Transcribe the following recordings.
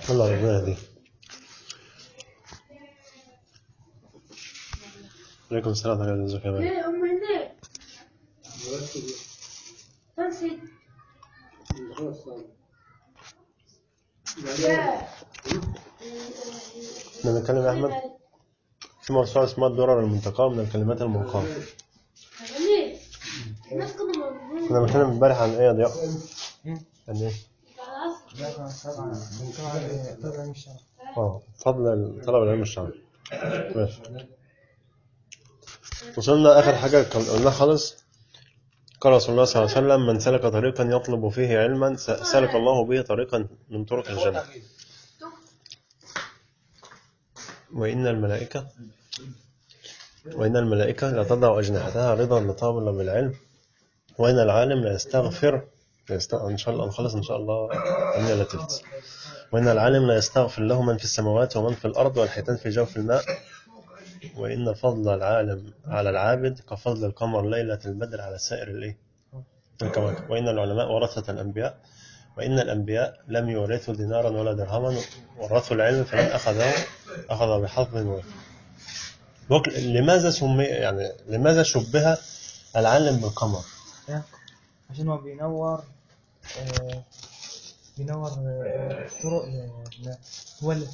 الله ربنا يهديه عليكم السلام ورحمة الله وبركاته ليه هم هناك تنسي لا احنا بنتكلم يا أحمد في موسوعة اسمها الدرر المنتقاة من الكلمات الملقاة ليه الناس كانوا موجودين كنا بنتكلم امبارح عن ايه يا ضياء؟ عن ايه؟ على العصر لا طبعا طبعا بنتكلم عن طبعا مش شرط اه فضل طلب العلم الشرعي ماشي وصلنا اخر حاجه كان قلنا خالص قال رسول الله صلى الله عليه وسلم من سلك طريقا يطلب فيه علما س- سلك الله به طريقا من طرق الجنه وان الملائكه وان الملائكه لا تضع اجنحتها رضا لطالب العلم وان العالم لا يستغفر يست... ان شاء الله نخلص ان شاء الله من الا تلت وإن العالم لا يستغفر له من في السماوات ومن في الأرض والحيتان في جوف الماء وإن فضل العالم على العابد كفضل القمر ليلة البدر على سائر الإيه؟ الكواكب وإن العلماء ورثة الأنبياء وإن الأنبياء لم يورثوا دينارا ولا درهما ورثوا العلم فمن أخذه أخذ بحظ وافر وك- لماذا سمي يعني لماذا شبه العالم بالقمر؟ عشان هو بينور آه، بينور آه، طرق ل- ل- هو اللي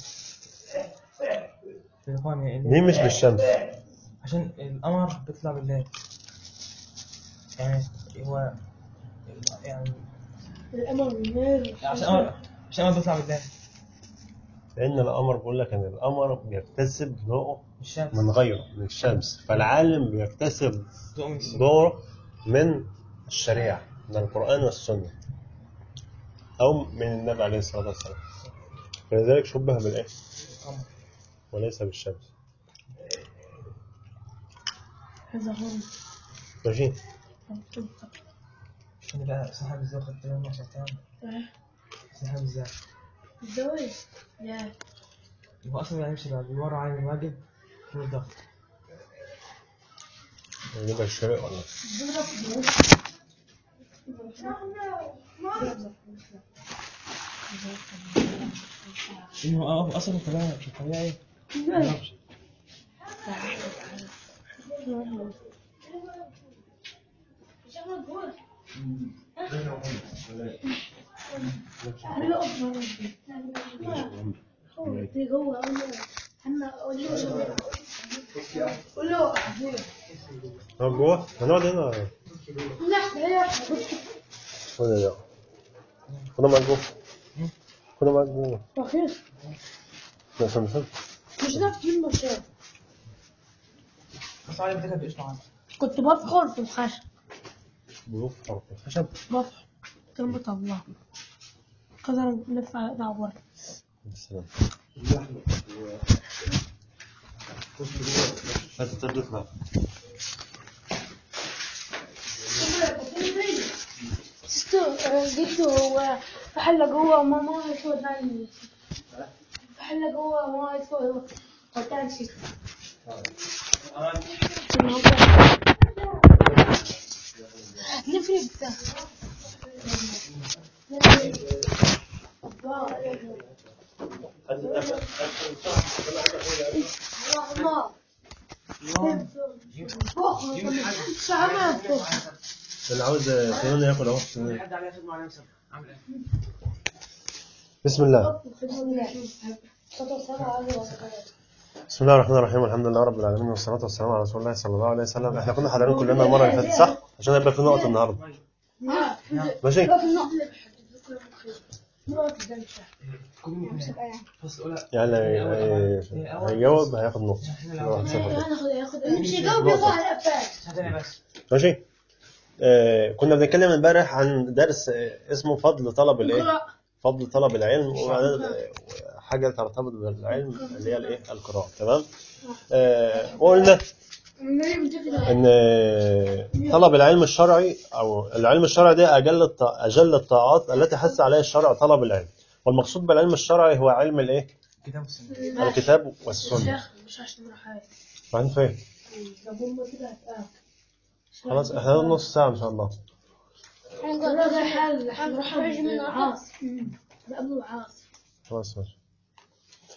في الإقامة يعني ليه مش بالشمس؟ عشان القمر بيطلع بالليل يعني هو يعني الأمر والنار عشان القمر عشان القمر بيطلع بالليل لأن القمر بيقول لك إن القمر بيكتسب ضوءه الشمس من غيره من الشمس فالعالم بيكتسب ضوء من السماء ضوء من الشريعة من القرآن والسنة أو من النبي عليه الصلاة والسلام فلذلك شبه بالإيه؟ القمر وليس بالشمس هذا هو ماشي عشان بقى صاحب الزوج خدت بالي من نقطة تانية صاحب الزوج الزواج لا هو أصلا ما يمشي بقى بيمر على الواجب في الضغط يبقى الشريعة ولا إنه هو أصلا طبيعي في الطبيعي ما يعرفش. جوه انا قول له قول له هو جوه هنقعد هنا لا هي ولا لا خدها معاك جوه خدها معاك جوه رخيص لا سامسونج مش نفس المشروع بس علي بدك بإيش معاك كنت بفخر في الخشب بروف حرف خشب بفخر كلمة الله قدر نلف على دعوة السلام هات التابلت معاك جبته هو في حلة جوه وماما يسوى تاني في حلة جوه وماما يسوى وتاني شيء نفرق ده اللي عاوز سنون ياكل اهو حد عليه خدمة على نفسه عامل إيه؟ بسم الله بسم الله الرحمن الرحيم الحمد لله رب العالمين والصلاة والسلام على رسول الله صلى الله عليه وسلم احنا كنا حاضرين كلنا المرة اللي فاتت صح؟ عشان يبقى في نقط النهاردة ماشي؟ كل فصل أولى يعني هي- هيجاوب هياخد نقطة مش يجاوب يطلع الأفات ساعتين بس ماشي؟ آه كنا بنتكلم امبارح عن درس آه، اسمه فضل طلب الايه؟ فضل طلب العلم وبعدين آه، حاجة ترتبط بالعلم اللي هي الايه؟ القراءة تمام؟ آه وقلنا ان طلب العلم الشرعي او العلم الشرعي ده اجل الط- اجل الطاعات التي حث عليها الشرع طلب العلم والمقصود بالعلم الشرعي هو علم الايه كتاب السنة الكتاب والسنه مش عشان حاجة فاهم فين طب هم كده هتقام خلاص احنا نص ساعه ان شاء الله هنروح حل هنروح العاص قبل العاص خلاص ماشي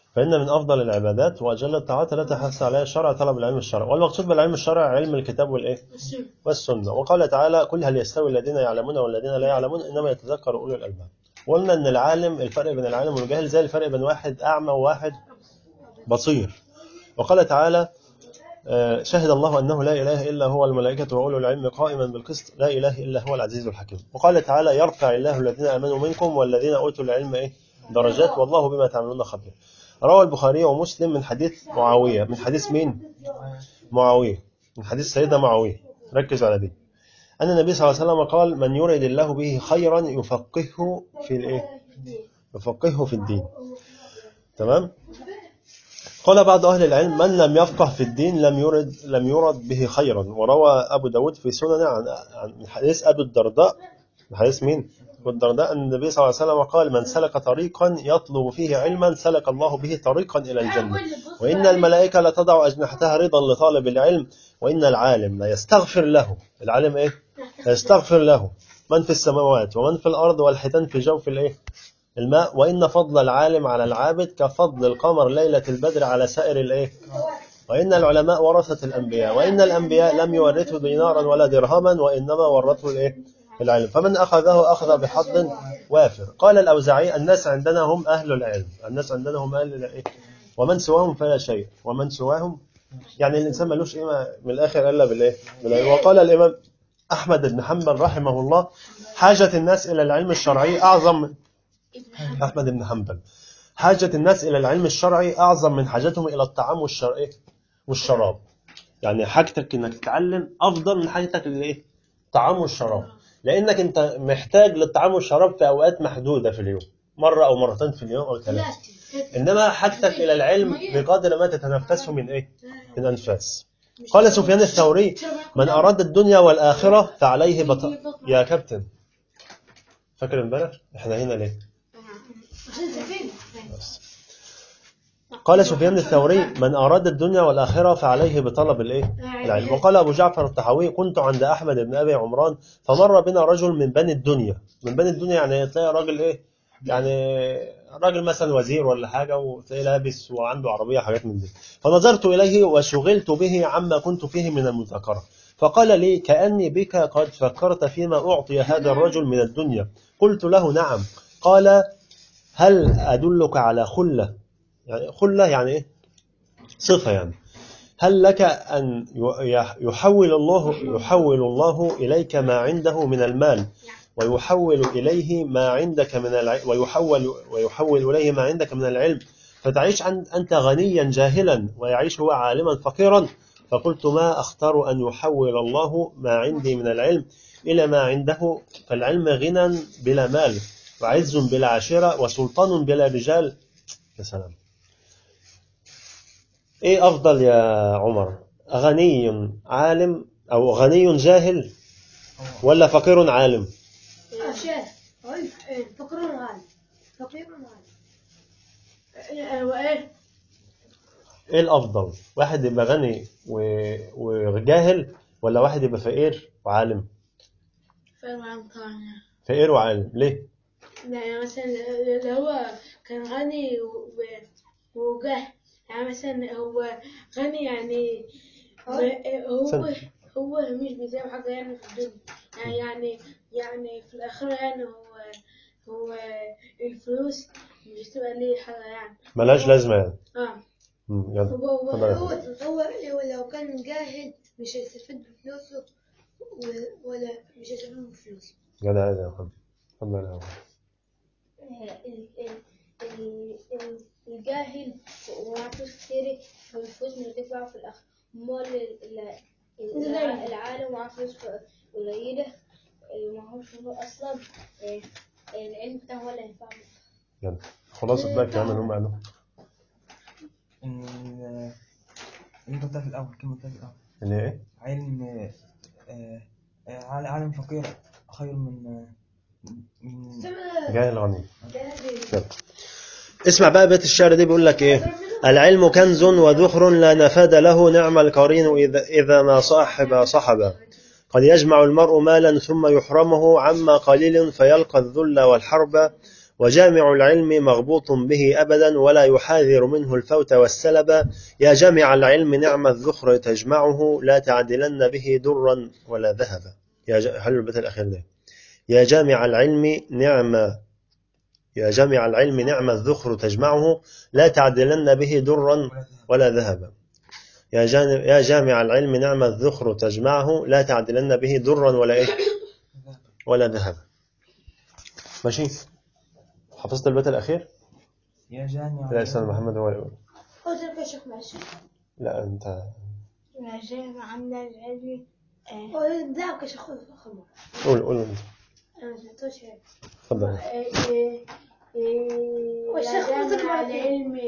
فإن من أفضل العبادات وأجل الطاعات التي حث عليها الشرع طلب العلم الشرعي والمقصود بالعلم الشرعي علم الكتاب والإيه السنة والسنة وقال تعالى قل هل يستوي الذين يعلمون والذين لا يعلمون إنما يتذكر أولو الألباب وقلنا إن العالم الفرق بين العالم والجاهل زي الفرق بين واحد أعمى وواحد بصير وقال تعالى آه، شهد الله أنه لا إله إلا هو الملائكة وأولو العلم قائما بالقسط لا إله إلا هو العزيز الحكيم وقال تعالى يرفع الله الذين آمنوا منكم والذين أوتوا العلم إيه درجات والله بما تعملون خبير روى البخاري ومسلم من حديث معاوية من حديث مين معاوية من حديث سيدنا معاوية ركز على دي أن النبي صلى الله عليه وسلم قال من يريد الله به خيرا يفقهه في الإيه يفقهه في الدين تمام قال بعض أهل العلم من لم يفقه في الدين لم يرد لم يرد به خيرا وروى أبو داود في سننه عن عن حديث أبي الدرداء حديث مين؟ أبو الدرداء أن النبي صلى الله عليه وسلم قال من سلك طريقا يطلب فيه علما سلك الله به طريقا إلى الجنة وإن الملائكة لتضع أجنحتها رضا لطالب العلم وإن العالم لا يستغفر له العالم إيه؟ لا يستغفر له من في السماوات ومن في الأرض والحيتان في جوف الإيه؟ الماء وإن فضل العالم على العابد كفضل القمر ليلة البدر على سائر الإيه؟ وإن العلماء ورثة الأنبياء وإن الأنبياء لم يورثوا دينارا ولا درهما وإنما ورثوا الإيه؟ العلم فمن أخذه أخذ بحظ وافر قال الأوزاعي الناس عندنا هم أهل العلم الناس عندنا هم أهل العلم ومن سواهم فلا شيء ومن سواهم يعني الإنسان ملوش قيمة من الآخر إلا بالإيه؟ بالعلم وقال الإمام أحمد بن حنبل رحمه الله حاجة الناس إلى العلم الشرعي أعظم من أحمد بن حنبل حاجة الناس إلى العلم الشرعي أعظم من حاجتهم إلى الطعام والشرعي والشراب يعني حاجتك إنك تتعلم أفضل من حاجتك للإيه؟ الطعام والشراب لأنك أنت محتاج للطعام والشراب في أوقات محدودة في اليوم مرة أو مرتين في اليوم أو ثلاثة إنما حاجتك إلى العلم بقدر ما تتنفسه من إيه؟ من أنفاس قال سفيان الثوري من أراد الدنيا والآخرة فعليه بط... يا كابتن فاكر امبارح احنا هنا ليه بس. قال سفيان الثوري من أراد الدنيا والآخرة فعليه بطلب الإيه؟ العلم وقال أبو جعفر الطحاوي كنت عند أحمد بن أبي عمران فمر بنا رجل من بني الدنيا من بني الدنيا يعني تلاقي راجل إيه يعني راجل مثلا وزير ولا حاجة وتلاقيه لابس وعنده عربية حاجات من دي فنظرت إليه وشغلت به عما كنت فيه من المذاكرة فقال لي كأني بك قد فكرت فيما أعطي هذا الرجل من الدنيا قلت له نعم قال هل أدلك على خلة يعني خلة يعني إيه صفة يعني هل لك أن يحول الله يحول الله إليك ما عنده من المال ويحول إليه ما عندك من العلم ويحول ويحول إليه ما عندك من العلم فتعيش عن أنت غنيا جاهلا ويعيش هو عالما فقيرا فقلت ما أختار أن يحول الله ما عندي من العلم إلى ما عنده فالعلم غنى بلا مال وعز بلا عشيرة وسلطان بلا رجال يا سلام إيه أفضل يا عمر غني عالم أو غني جاهل ولا فقير عالم شيخ فقر غالي فقير غالي وايه إيه الأفضل واحد يبقى غني و- وجاهل ولا واحد يبقى فقير وعالم فاهم عن طبعا فقير وعالم ليه يعني مثلا لو هو كان غني و- وجاه يعني مثلا هو غني يعني هو سنة. هو مش بيساوي حاجة يعني في الدنيا يعني يعني يعني في الآخرة يعني هو هو الفلوس مش هتبقى ليه حاجة يعني ملهاش لازمة يعني اه مم، يلا هو هو اتفضل يا هو فندم. هو هو لو كان جاهل مش هيستفيد بفلوسه و- ولا مش هيستفيد من فلوسه جدع يا فندم اتفضل يا فندم. ال- ال- ال- ال- الجاهل ومعاه فلوس كتير والفلوس مش هتنفعه في الآخر أمال ال- ال- الع- العالم معاه فلوس قليلة آه، معهوش فلوس أصلا آه، العلم بتاعه هو اللي هينفعه يلا خلاص بقى الكلام اللي هم قالوه إن ال- اللي أنت قلتها في الأول كلمة قلتها في الأول اللي هي ايه علم آه، آه، عال- عالم فقير خير من آه، من جاهل غني يلا. اسمع بقى بيت الشعر دي بيقول لك ايه العلم كنز وذخر لا نفاد له نعم القرين إذا, إذا ما صاحب صحبا قد يجمع المرء مالا ثم يحرمه عما قليل فيلقى الذل والحرب وجامع العلم مغبوط به أبدا ولا يحاذر منه الفوت والسلب يا جامع العلم نعم الذخر تجمعه لا تعدلن به درا ولا ذهبا يا ج... هل البيت الأخير ده يا جامع العلم نعم يا جامع العلم نعم الذخر تجمعه لا تعدلن به درا ولا ذهبا يا جانب يا جامع العلم نعم الذخر تجمعه لا تعدلن به درا ولا ايه ولا ذهبا ماشي حفظت البيت الاخير يا جامع لا استنى محمد هو يقول قلت لك يا شيخ ماشي لا انت يا جامع عنا العلم دعك يا شيخ خمر قول قول انت انا ما سمعتوش يعني تفضل والشيخ جامع العلم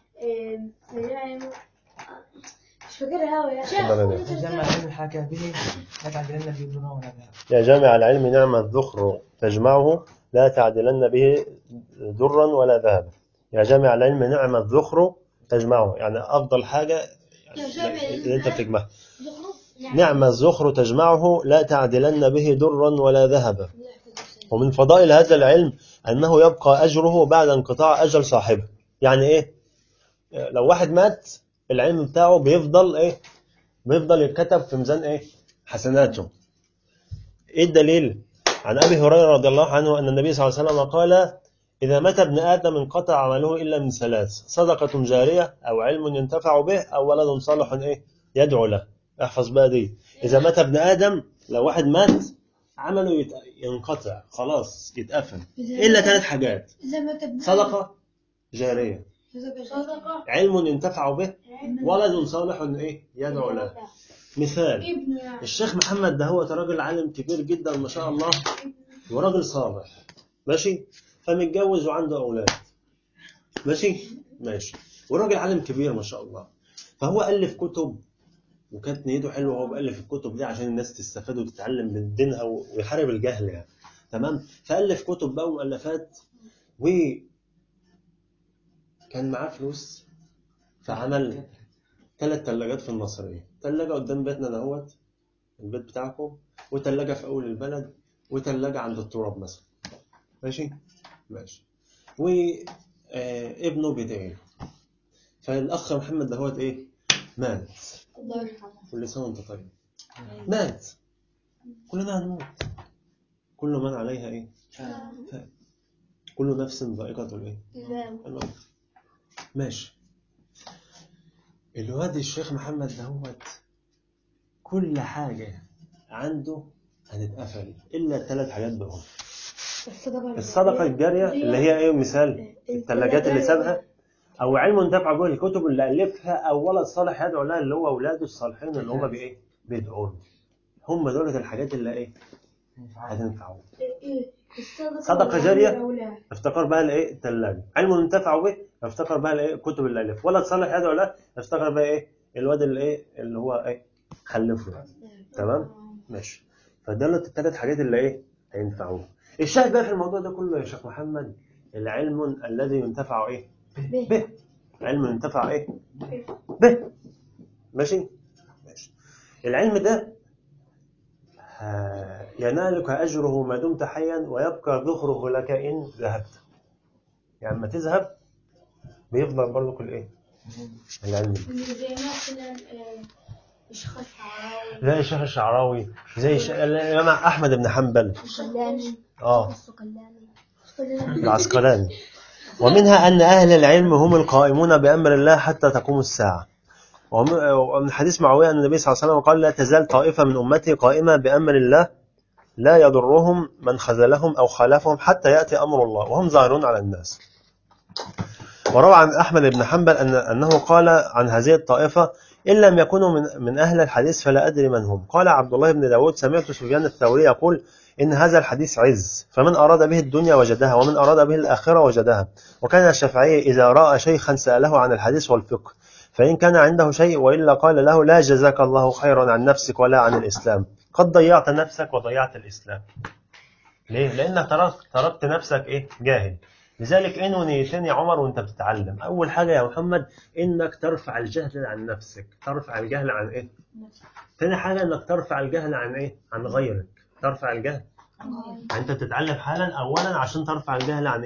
مش فاكرها أوي يا تفضل يا شيخ جامع العلم حكى به لا تعدلن به درا ولا ذهب يا جامع العلم نعم الذخر تجمعه لا تعدلن به درا ولا ذهبا يا جامع العلم نعم الذخر تجمعه يعني افضل حاجه يعني اللي انت بتجمعها نعم الذخر تجمعه لا تعدلن به درا ولا ذهبا ومن فضائل هذا العلم أنه يبقى أجره بعد انقطاع أجل صاحبه يعني إيه لو واحد مات العلم بتاعه بيفضل إيه بيفضل يتكتب في ميزان إيه حسناته إيه الدليل عن أبي هريرة رضي الله عنه أن النبي صلى الله عليه وسلم قال إذا مات ابن آدم انقطع عمله إلا من ثلاث صدقة جارية أو علم ينتفع به أو ولد صالح إيه يدعو له احفظ بقى دي إذا مات ابن آدم لو واحد مات عمله يت- ينقطع خلاص يتقفل إلا ثلاث حاجات إذا ما تبنى صدقة جارية صدقة علم ينتفع به ولد صالح إيه يدعو له مثال ابن يعني الشيخ محمد ده هو راجل عالم كبير جدا ما شاء الله وراجل صالح ماشي فمتجوز وعنده أولاد ماشي ماشي وراجل عالم كبير ما شاء الله فهو ألف كتب وكانت نيته حلوه وهو بألف الكتب دي عشان الناس تستفاد وتتعلم من دينها و- ويحارب الجهل يعني تمام فألف كتب بقى ومؤلفات و كان معاه فلوس فعمل ثلاث ثلاجات في النصرية ثلاجة قدام بيتنا دهوت البيت بتاعكم وثلاجة في أول البلد وثلاجة عند التراب مثلا ماشي ماشي وابنه بيدعي له فالأخ محمد دهوت إيه مات الله يرحمه كل سنة وأنت طيب مات كلنا هنموت كل من عليها إيه فان. كل نفس ذائقة الإيه الموت ماشي الواد الشيخ محمد دهوت كل حاجة عنده هتتقفل إلا الثلاث حاجات دول الصدقة الصدقة الجارية اللي هي إيه مثال الثلاجات اللي سابها أو علم ينتفع به الكتب اللي ألفها أو ولد صالح يدعو لها اللي هو أولاده الصالحين اللي هم بإيه بيدعوا له هم دول الحاجات اللي إيه هتنفعه صدقة جارية افتكر بقى الايه الثلاجه علم ينتفع به افتكر بقى الايه كتب الالف ولد صالح يدعو له افتكر بقى ايه الواد اللي ايه اللي هو ايه خلفه يعني. تمام ماشي فدولت الثلاث حاجات اللي ايه هينفعوه الشاهد بقى في الموضوع ده كله يا شيخ محمد العلم الذي ينتفع ايه به علم ينتفع ايه به ماشي ماشي العلم ده آه، ينالك أجره ما دمت حيا ويبقى ذخره لك إن ذهبت يعني لما تذهب بيفضل برضه كل إيه العلم زي مثلا آه، الشيخ الشعراوي زي الشيخ الشعراوي زي الش- الإمام أحمد بن حنبل السقلاني آه السقلاني العسقلاني ومنها أن أهل العلم هم القائمون بأمر الله حتى تقوم الساعة وم- ومن حديث معاوية أن النبي صلى الله عليه وسلم قال لا تزال طائفة من أمتي قائمة بأمر الله لا يضرهم من خذلهم أو خالفهم حتى يأتي أمر الله وهم ظاهرون على الناس وروى عن أحمد بن حنبل أن أنه قال عن هذه الطائفة إن لم يكونوا من, من أهل الحديث فلا أدري من هم قال عبد الله بن داود سمعت سفيان الثوري يقول إن هذا الحديث عز فمن أراد به الدنيا وجدها ومن أراد به الآخرة وجدها وكان الشافعي إذا رأى شيخا سأله عن الحديث والفقه فإن كان عنده شيء وإلا قال له لا جزاك الله خيرا عن نفسك ولا عن الإسلام قد ضيعت نفسك وضيعت الإسلام ليه؟ لأنك تركت, تركت نفسك إيه؟ جاهل لذلك انه نيتين يا عمر وانت بتتعلم اول حاجه يا محمد انك ترفع الجهل عن نفسك ترفع الجهل عن ايه ثاني حاجه انك ترفع الجهل عن ايه عن غيرك ترفع الجهل انت بتتعلم حالا اولا عشان ترفع الجهل عن ايه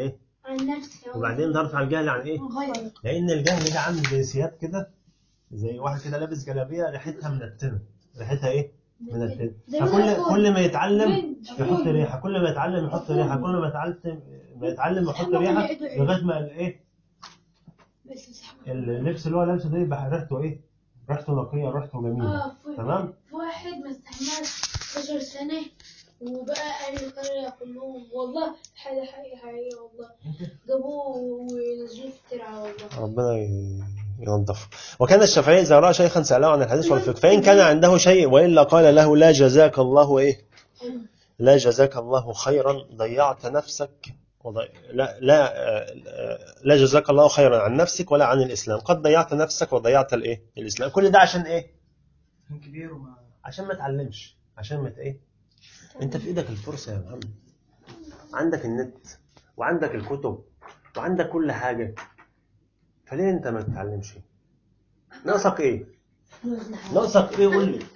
عن نفسي وبعدين ترفع الجهل عن ايه غير لان الجهل ده عامل زي ثياب كده زي واحد كده لابس جلابيه ريحتها منتنه ريحتها ايه منتنه فكل كل ما يتعلم يحط ريحه كل ما يتعلم يحط ريحه كل ما يتعلم ما يتعلم يحط ريحه لغايه ما الايه بس صح اللبس اللي هو لابسه ده يبقى ريحته ايه ريحته نقيه ريحته جميله اه في تمام في واحد ما استحملش 11 سنة وبقى أهل القرية كلهم والله حاجة حقيقة حقيقة والله جابوه ونزلوه في الترعة والله ربنا ي- ينظف وكان الشافعي إذا رأى شيخا سأله عن الحديث والفقه فإن كان عنده شيء وإلا قال له لا جزاك الله إيه لا جزاك الله خيرا ضيعت نفسك وضي... لا لا آه، آه، لا جزاك الله خيرا عن نفسك ولا عن الإسلام قد ضيعت نفسك وضيعت الإيه الإسلام كل ده عشان إيه كان كبير وما عشان ما تعلمش عشان ما ت- ايه انت في ايدك الفرصه يا محمد عندك النت وعندك الكتب وعندك كل حاجه فليه انت ما تتعلمش ناقصك ايه ناقصك ايه قول لي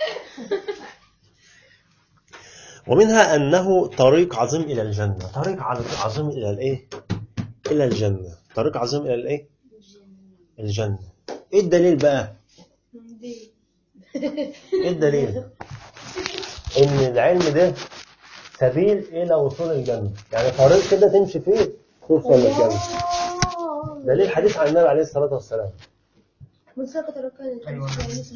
ومنها انه طريق عظيم الى الجنه طريق عظ- عظيم الى الايه الى الجنه طريق عظيم الى الايه الجنه ايه الدليل بقى دي ايه الدليل؟ ان العلم ده سبيل الى وصول الجنه، يعني طريق كده تمشي فيه توصل للجنه. دليل الحديث عن النبي عليه الصلاه والسلام. مساقط الركاز أيوة.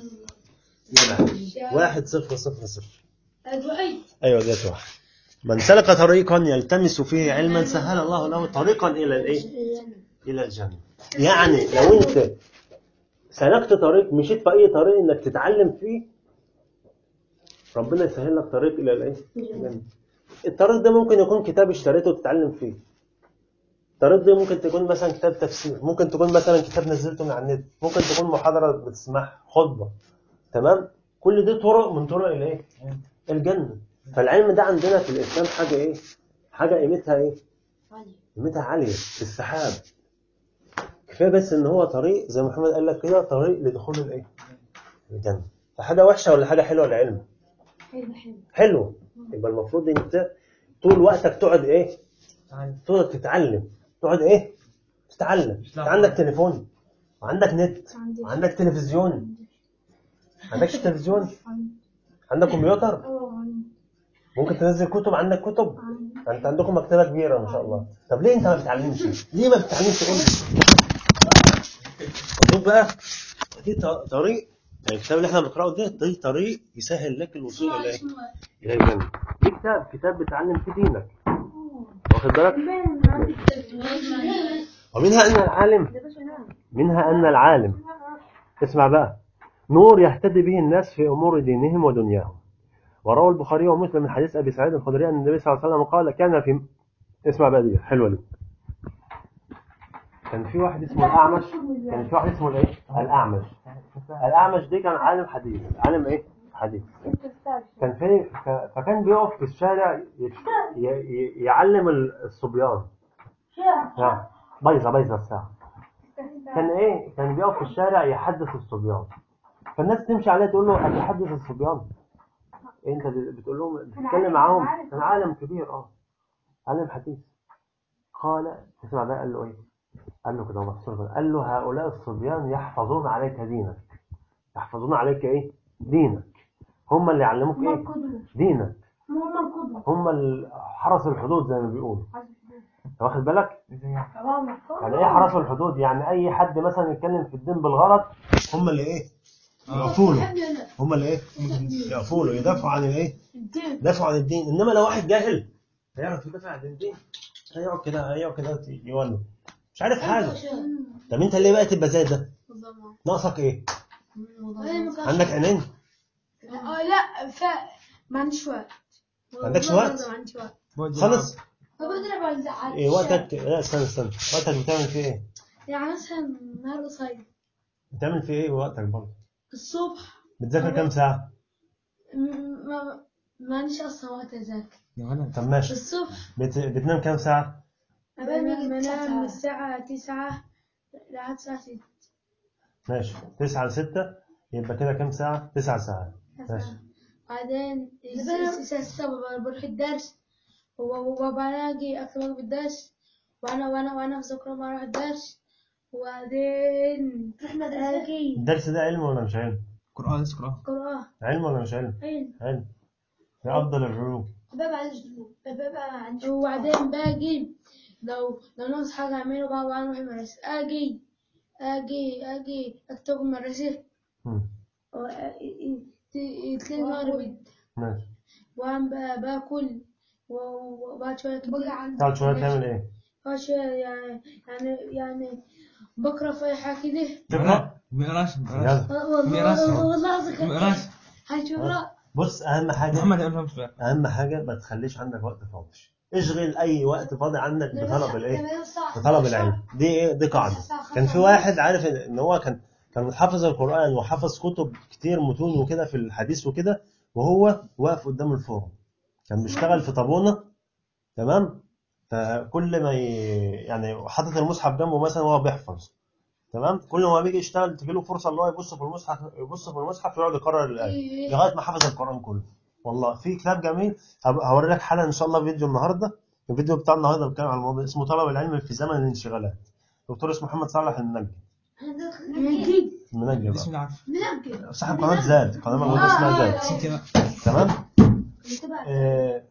يلا. واحد صفر صفر صفر. الوحيد ايوه ديت واحد. من سلك طريقا يلتمس فيه علما سهل الله له طريقا الى الايه؟ الى الجنه. يعني لو انت سلكت طريق مشيت في اي طريق انك تتعلم فيه ربنا يسهل لك طريق الى الايه؟ الجنة. الطريق ده ممكن يكون كتاب اشتريته وتتعلم فيه. الطريق ده ممكن تكون مثلا كتاب تفسير، ممكن تكون مثلا كتاب نزلته من على النت، ممكن تكون محاضرة بتسمعها، خطبة. تمام؟ كل دي طرق من طرق الايه؟ الجنة. فالعلم ده عندنا في الإسلام حاجة إيه؟ حاجة قيمتها إيه؟ قيمتها عالية في السحاب. كفاية بس إن هو طريق زي ما محمد قال لك كده طريق لدخول الإيه؟ الجنة. فحاجة وحشة ولا حاجة حلوة العلم؟ حلو حلو حلو يبقى المفروض انت طول وقتك تقعد ايه تعال تقعد تتعلم تقعد ايه تتعلم انت عندك تليفون وعندك نت عندي وعندك تلفزيون ما عندكش تلفزيون عندك كمبيوتر اه عندي ممكن تنزل كتب عندك كتب انت عندكم مكتبه كبيره ما شاء الله طب ليه انت ما بتتعلمش ليه ما بتتعلمش قول لي شوف بقى دي ط- طريق يعني الكتاب اللي احنا بنقراه ده دي طريق يسهل لك الوصول الى ايه الى الجنه دي كتاب كتاب بتعلم فيه دينك واخد بالك ومنها ان العالم منها ان العالم اسمع بقى نور يهتدي به الناس في امور دينهم ودنياهم وروى البخاري ومسلم من حديث ابي سعيد الخدري ان النبي صلى الله عليه وسلم قال كان في اسمع بقى دي حلوه دي كان في واحد اسمه الاعمش كان في واحد اسمه الايه الاعمش الاعمش دي كان عالم حديث عالم ايه حديث كان في ف- فكان بيقف في الشارع يش- ي- ي- يعلم ال- الصبيان نعم بيضة بيضة الساعة كان ايه كان بيقف في الشارع يحدث الصبيان فالناس تمشي عليه تقول له اتحدث الصبيان إيه انت بتقول لهم بتتكلم معاهم كان عالم كبير اه عالم حديث قال اسمع بقى قال له ايه قال له كده بصر كده قال له هؤلاء الصبيان يحفظون عليك دينك يحفظون عليك ايه دينك هم اللي يعلموك ايه دينك هم ال- حرس الحدود زي ما بيقولوا أنت واخد بالك ازاي يعني؟ يعني ايه حرس الحدود يعني اي حد مثلا يتكلم في الدين بالغلط هم اللي ايه يقفوا له هم اللي ايه يقفوا له يدافعوا عن الايه يدافعوا عن الدين انما لو واحد جاهل هيعرف يدافع عن الدين هيقعد كده هيقعد كده يولد مش عارف حاجه طب انت ليه بقى تبقى زي ده ناقصك ايه عندك عينين اه لا ف ما عنديش وقت ما عندكش والله وقت؟ ما عنديش وقت بودي خلص طب اضرب على الزعل إيه وقتك لا استنى استنى وقتك بتعمل فيه ايه يعني مثلا النهارده صايم بتعمل فيه ايه وقتك برضه الصبح بتذاكر كام ساعه م- ما ما عنديش اصلا وقت اذاكر يا ولد طب ماشي الصبح بت... بتنام كام ساعه بنام بنام الساعة تسعة لحد الساعة ستة ماشي 9 ل 6 يبقى كده كام ساعه 9 ساعات ماشي بعدين الساعة ستة بروح الدرس وبعدين أجي أكتب واجب الدرس وانا وانا وانا في ذكرى ما اروح الدرس وبعدين رحنا اجي الدرس ده علم ولا مش علم؟ قرآن لسه قرآن قراءة علم ولا مش علم؟ علم علم ده أفضل العلوم بابا عندي بابا عندي وبعدين باجي لو لو ناقص حاجة أعمله بقى وأنا أروح المدرسة أجي أجي أجي أكتب المدرسة مم. تلاقي المغرب ماشي وأنا بقى باكل و- وبعد شوية كده تقعد شوية تعمل إيه؟ بعد شوية يعني يعني يعني بقرا في أي حاجة كده تقرأ؟ مقراش مقراش يلا ميراث. والله والله العظيم مقراش هتقرا بص أهم حاجة محمد يقول لهم شوية أهم حاجة ما تخليش عندك وقت فاضي اشغل أي وقت فاضي عندك بطلب الإيه؟ بطلب العلم دي إيه؟ دي قاعدة كان في واحد عارف إن إن هو كان كان حافظ القرآن وحافظ كتب كتير متون وكده في الحديث وكده وهو واقف قدام الفورم كان بيشتغل في طابونة تمام فكل ما ي... يعني حاطط المصحف جنبه مثلا وهو بيحفظ تمام كل ما بيجي يشتغل تجي له فرصه ان هو يبص في المصحف يبص في المصحف ويقعد يكرر الايه لغايه ما حفظ القران كله والله في كتاب جميل هب- هوري لك حالا ان شاء الله فيديو النهارده الفيديو بتاع النهارده بيتكلم عن الموضوع اسمه طلب العلم في زمن الانشغالات دكتور اسمه محمد صالح المنجي المنجي بسم بقى الله عارف صاحب قناه زاد قناه موجوده اسمها زاد ستي بقى تمام آه...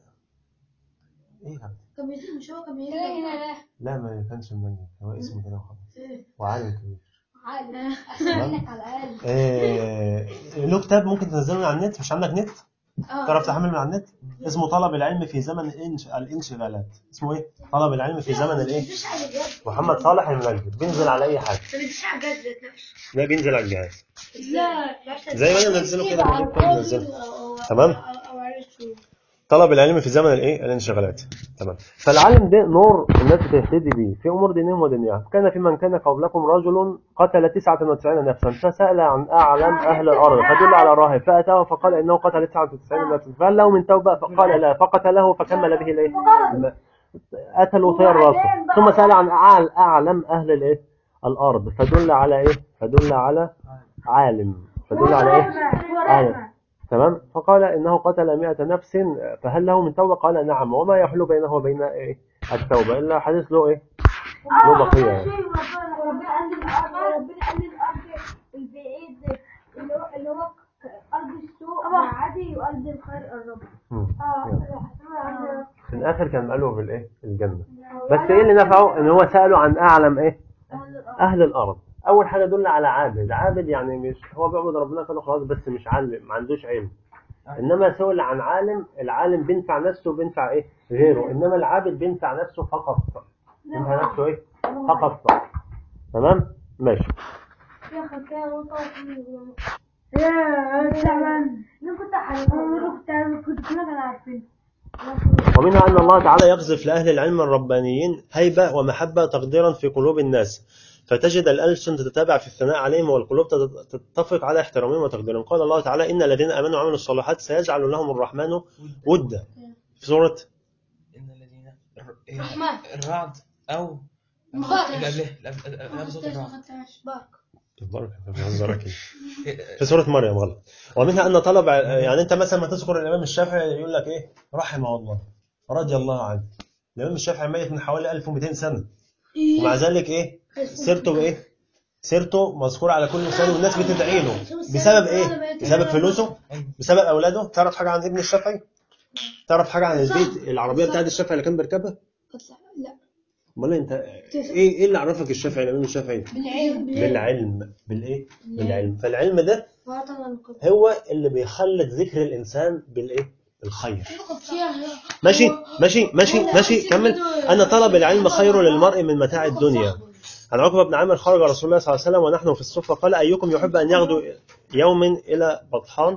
ايه ده؟ كان بيجي مش هو كان بيجي هنا لا ما كانش المنجي هو اسمه كده وخلاص وعالم كبير عادي تمام على الأقل آه... له كتاب ممكن تنزله من على النت مش عندك نت تعرف تحمل من على النت اسمه طلب العلم في زمن الانش... الانشغالات اسمه ايه طلب العلم في زمن الايه محمد صالح المنجد بينزل على اي حاجه لا بينزل على الجهاز لا زي ما انا منزله كده بجيب كود منزله تمام طلب العلم في زمن الايه الانشغالات تمام فالعلم ده نور الناس بتهتدي بيه في امور دينهم ودنياهم كان في من كان قبلكم رجل قتل 99 نفسا فسال عن اعلم اهل الارض فدل على راهب فاتاه فقال انه قتل 99 نفسا فهل له من توبه فقال لا فقتله فكمل به الايه الم- قتلوا طير راسه ثم سال عن أعل- اعلم اهل الايه الارض فدل على ايه فدل على عالم فدل على ايه عالم تمام فقال انه قتل مئة نفس فهل له من توبه قال نعم وما يحول بينه وبين ايه التوبه الا حديث له ايه له بقيه يعني. ربنا قال لي الارض ربنا قال لي الارض البعيد اللي هو اللي هو ارض السوء عادي وارض الخير الرب مم. يلا. اه في الاخر كان قالوا في الايه في الجنه بس ايه اللي نفعه ان هو سالوا عن اعلم ايه اهل الارض اول حاجه دل على عابد عابد يعني مش هو بيعبد ربنا كده خلاص بس مش عالم ما عندوش علم انما سئل عن عالم العالم بينفع نفسه وبينفع ايه غيره انما العابد بينفع نفسه فقط بينفع نفسه ايه فقط فقط تمام ماشي يا اخي كان وصلت يا زمان انا كنت حريص كنت كلنا عارفين ومنها أن الله تعالى يقذف لأهل العلم الربانيين هيبة ومحبة تقديرا في قلوب الناس فتجد الألسن تتتابع في الثناء عليهم والقلوب تت- تتفق على احترامهم وتقديرهم قال الله تعالى إن الذين آمنوا وعملوا الصالحات سيجعل لهم الرحمن ودا في سورة ان الذين الر- رحمن. الرعد او مبارك. اللي قبلها اللي قبل- اللي قبل صوت الرعد بارك البركة بهزر أكيد. في سورة مريم غلط ومنها أن طلب يعني أنت مثلا ما تذكر الإمام الشافعي يقول لك إيه رحمه الله رضي الله عنه الإمام الشافعي ميت من حوالي 1200 سنة ومع ذلك إيه سيرته بإيه سيرته مذكورة على كل لسان والناس بتدعي له بسبب إيه بسبب فلوسه بسبب أولاده تعرف حاجة عن ابن الشافعي تعرف حاجة عن البيت العربية بتاعت الشافعي اللي كان بيركبها لا امال انت ايه ايه اللي عرفك الشافعي الامام الشافعي بالعلم بالعلم بالايه بالعلم فالعلم ده وطن القدس هو اللي بيخلد ذكر الانسان بالايه الخير ماشي ماشي ماشي ماشي كمل ان طلب العلم خير للمرء من متاع الدنيا عن عقبه بن عامر خرج رسول الله صلى الله عليه وسلم ونحن في الصفه قال ايكم يحب ان يغدو يوم الى بطحان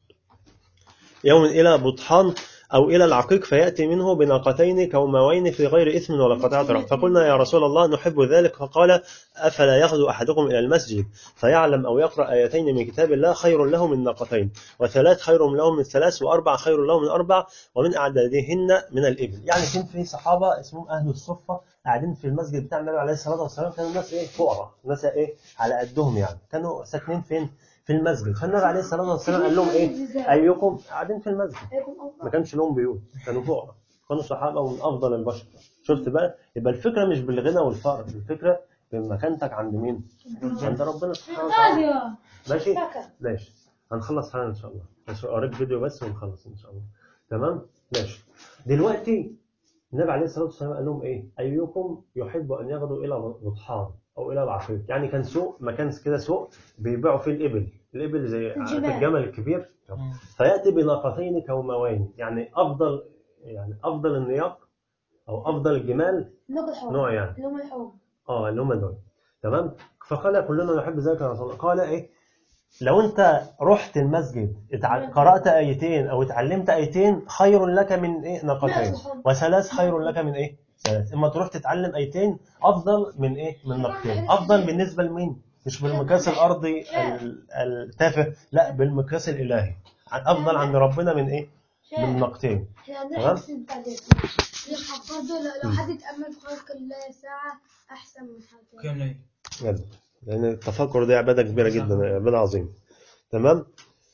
يوم الى بطحان أو إلى العقيق فيأتي منه بناقتين كوموين في غير إثم ولا قطيعة رحم فقلنا يا رسول الله نحب ذلك فقال أفلا يغدو أحدكم إلى المسجد فيعلم أو يقرأ آيتين من كتاب الله خير له من ناقتين وثلاث خير له من ثلاث وأربع خير له من أربع ومن أعدادهن من الإبل يعني كان في صحابة اسمهم أهل الصفة قاعدين في المسجد بتاع النبي عليه الصلاة والسلام كانوا الناس إيه فقراء الناس إيه على قدهم يعني كانوا ساكنين فين في المسجد فالنبي عليه الصلاة والسلام قال لهم إيه أيكم قاعدين في المسجد ما كانش لهم بيوت كانوا فقراء كانوا صحابة ومن أفضل البشر شفت بقى يبقى الفكره مش بالغنى والفقر الفكره بمكانتك عند مين عند ربنا سبحانه وتعالى ماشي ماشي هنخلص حالا ان شاء الله بس اوريك فيديو بس ونخلص ان شاء الله تمام ماشي دلوقتي النبي عليه الصلاه والسلام قال لهم ايه ايكم يحب ان يغدو الى بطحان او الى العقيق يعني كان سوق مكان كده سوق بيبيعوا فيه الابل الابل زي عارف الجمال. الجمل الكبير مم. فياتي بناقتين كوموين يعني افضل يعني افضل النياق او افضل الجمال نوع الحوم نوع يعني اللي هم الحوم اه اللي هم دول تمام فقال كلنا نحب ذلك يا رسول الله قال ايه لو انت رحت المسجد اتع... قرات ايتين او اتعلمت ايتين خير لك من ايه ناقتين وثلاث خير لك من ايه ثلاث اما تروح تتعلم ايتين افضل من ايه من ناقتين افضل بالنسبه لمين مش بالمقياس الارضي ال- التافه لا بالمقياس الالهي افضل عند ربنا من ايه من ناقتين احنا تمام. نحسن بعدين نشرح برضه لو لو حد اتأمل في خلق الله ساعة أحسن من حاجة كم ليل جد. لان التفكر دي عباده كبيره جدا عباده عظيمه تمام